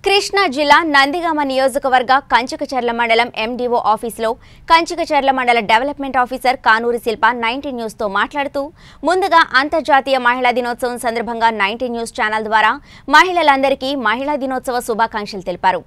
కృష్ణా జిల్లా నందిగామ నియోజకవర్గ కంచుకచర్ల మండలం ఎండీఓ ఆఫీసులో కంచుకచర్ల మండల development officer Kanuri Shilpa nineteen న్యూస్తో మాట్లాడుతూ ముందుగా అంతర్జాతీయ మహిళా దినోత్సవం సందర్భంగా నైన్టీన్ న్యూస్ ఛానల్ ద్వారా మహిళలందరికీ మహిళా దినోత్సవ శుభాకాంక్షలు తెలిపారు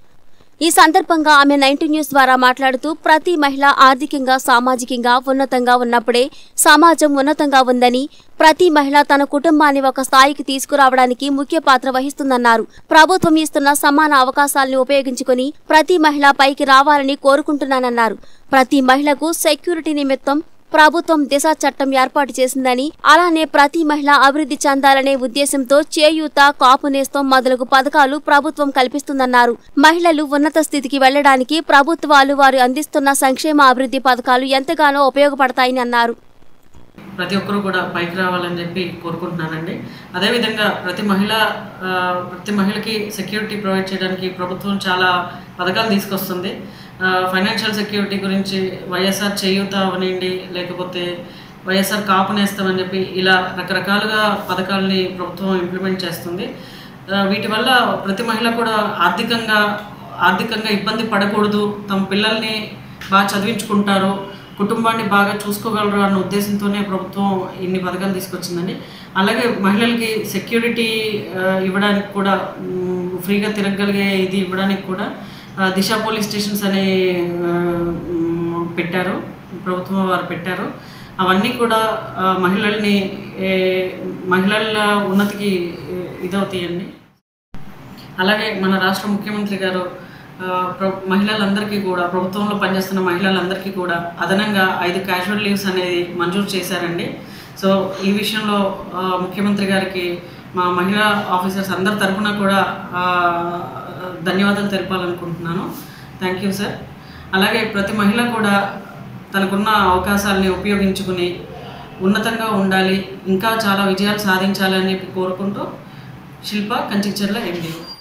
ఈ సందర్భంగా ఆమె నైన్టీ న్యూస్ ద్వారా మాట్లాడుతూ ప్రతి మహిళ ఆర్థికంగా సామాజికంగా ఉన్నతంగా ఉన్నప్పుడే సమాజం ఉన్నతంగా ఉందని ప్రతి మహిళ తన కుటుంబాన్ని ఒక స్థాయికి తీసుకురావడానికి ముఖ్య పాత్ర వహిస్తుందన్నారు ప్రభుత్వం ఇస్తున్న సమాన అవకాశాలను ఉపయోగించుకుని ప్రతి మహిళ పైకి రావాలని కోరుకుంటున్నానన్నారు ప్రతి మహిళకు సెక్యూరిటీ నిమిత్తం ప్రభుత్వం దిశ చట్టం ఏర్పాటు చేసిందని అలానే ప్రతి మహిళ అభివృద్ధి చెందాలనే ఉద్దేశంతో చేయూత కాపు నేస్తం మొదలగు పథకాలు ప్రభుత్వం కల్పిస్తుందన్నారు మహిళలు ఉన్నత స్థితికి వెళ్లడానికి ప్రభుత్వాలు వారు అందిస్తున్న సంక్షేమ అభివృద్ధి పథకాలు ఎంతగానో ఉపయోగపడతాయని అన్నారు ప్రతి ఒక్కరూ కూడా పైకి రావాలని చెప్పి కోరుకుంటున్నానండి అదేవిధంగా ప్రతి మహిళ ఆ, ప్రతి మహిళకి సెక్యూరిటీ ప్రొవైడ్ చేయడానికి ప్రభుత్వం చాలా పథకాలు తీసుకొస్తుంది ఫైనాన్షియల్ సెక్యూరిటీ గురించి వైఎస్ఆర్ చేయూత అవనండి లేకపోతే వైఎస్ఆర్ కాపు నేస్తామని చెప్పి ఇలా రకరకాలుగా పథకాలని ప్రభుత్వం ఇంప్లిమెంట్ చేస్తుంది ఆ, వీటి వల్ల ప్రతి మహిళ కూడా ఆర్థికంగా ఆర్థికంగా ఇబ్బంది పడకూడదు తమ పిల్లల్ని బాగా చదివించుకుంటారు కుటుంబాన్ని బాగా చూసుకోగలరు అన్న ఉద్దేశంతోనే ప్రభుత్వం ఇన్ని పథకాలు తీసుకొచ్చిందండి అలాగే మహిళలకి సెక్యూరిటీ ఇవ్వడానికి కూడా మ్, ఫ్రీగా తిరగగలిగే ఇది ఇవ్వడానికి కూడా ఆ, దిశ పోలీస్ స్టేషన్స్ అనే ఆ, మ్, పెట్టారు ప్రభుత్వం వారు పెట్టారు అవన్నీ కూడా ఆ, మహిళల్ని ఏ, మహిళల ఉన్నతికి ఏ, ఇదవుతాయండి అలాగే మన రాష్ట్ర ముఖ్యమంత్రి గారు ఆ, ప్ర- మహిళలందరికీ కూడా ప్రభుత్వంలో పనిచేస్తున్న మహిళలందరికీ కూడా అదనంగా ఐదు క్యాజువల్ లీవ్స్ అనేది మంజూరు చేశారండి సో ఈ విషయంలో ఆ, ముఖ్యమంత్రి గారికి మా మహిళా ఆఫీసర్స్ అందరి తరఫున కూడా ఆ, ధన్యవాదాలు తెలపాలనుకుంటున్నాను థ్యాంక్ యూ సార్ అలాగే ప్రతి మహిళ కూడా తనకున్న అవకాశాలని ఉపయోగించుకుని ఉన్నతంగా ఉండాలి ఇంకా చాలా విజయాలు సాధించాలని చెప్పి కోరుకుంటూ శిల్ప కంచిచర్ల ఎండిఓ